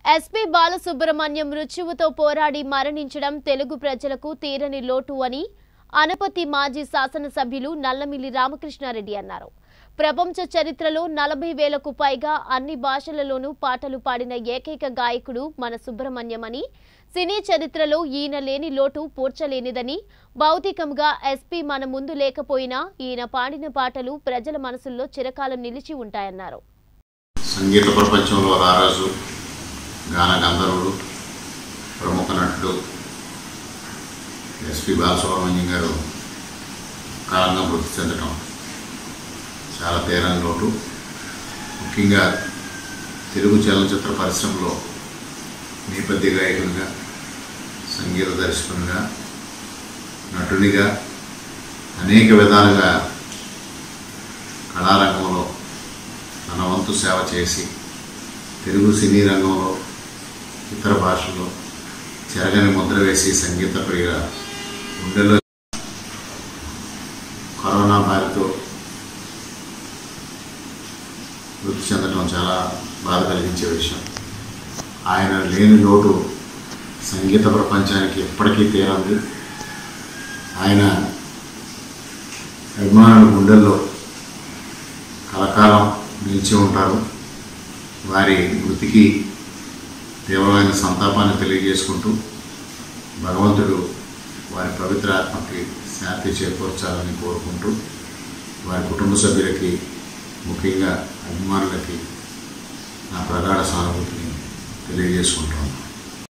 SP Balasubrahmanyam మృత్యువుతో పోరాడి మరణించడం తెలుగు ప్రజలకు తీరని లోటు అని అనపతి మాజీ శాసనసభ్యులు నల్లమిల్లి రామకృష్ణారెడ్డి అన్నారు ప్రపంచ చరిత్రలో నలభై వేలకు పైగా అన్ని భాషలలోనూ పాటలు పాడిన ఏకైక గాయకుడు మన సుబ్రహ్మణ్యం అని సినీ చరిత్రలో ఈయన లేని లోటు పూడ్చలేనిదని భౌతికంగా ఎస్పీ మన ముందు లేకపోయినా ఈయన పాడిన పాటలు ప్రజల మనసుల్లో చిరకాలం నిలిచి ఉంటాయన్నారు సంగీత ప్రపంచంలో రారాజు గాన గంధర్వుడు ప్రముఖ నటుడు ఎస్పి బాలసుబ్రహ్మణ్యం గారు కాలంగా మృతి చెందడం చాలా తీరని లోటు ముఖ్యంగా తెలుగు చలనచిత్ర పరిశ్రమలో నేపథ్య గాయకునిగా సంగీత దర్శకునిగా నటునిగా అనేక విధాలుగా కళారంగంలో తన వంతు సేవ చేసి తెలుగు సినీ రంగంలో ఇతర భాషల్లో చెరగని ముద్ర వేసి సంగీత ప్రియుల గుండెల్లో కరోనా బారితో మృతి చెందడం చాలా బాధ కలిగించే విషయం ఆయన లేని లోటు సంగీత ప్రపంచానికి ఎప్పటికీ తీరంది ఆయన అభిమానుల గుండెల్లో కలకాలం నిలిచి ఉంటారు వారి మృతికి తీవ్రమైన సంతాపాన్ని తెలియజేసుకుంటూ భగవంతుడు వారి పవిత్ర ఆత్మకి శాంతి చేకూర్చాలని కోరుకుంటూ వారి కుటుంబ సభ్యులకి ముఖ్యంగా అభిమానులకి నా ప్రగాఢ సానుభూతిని తెలియజేసుకుంటాను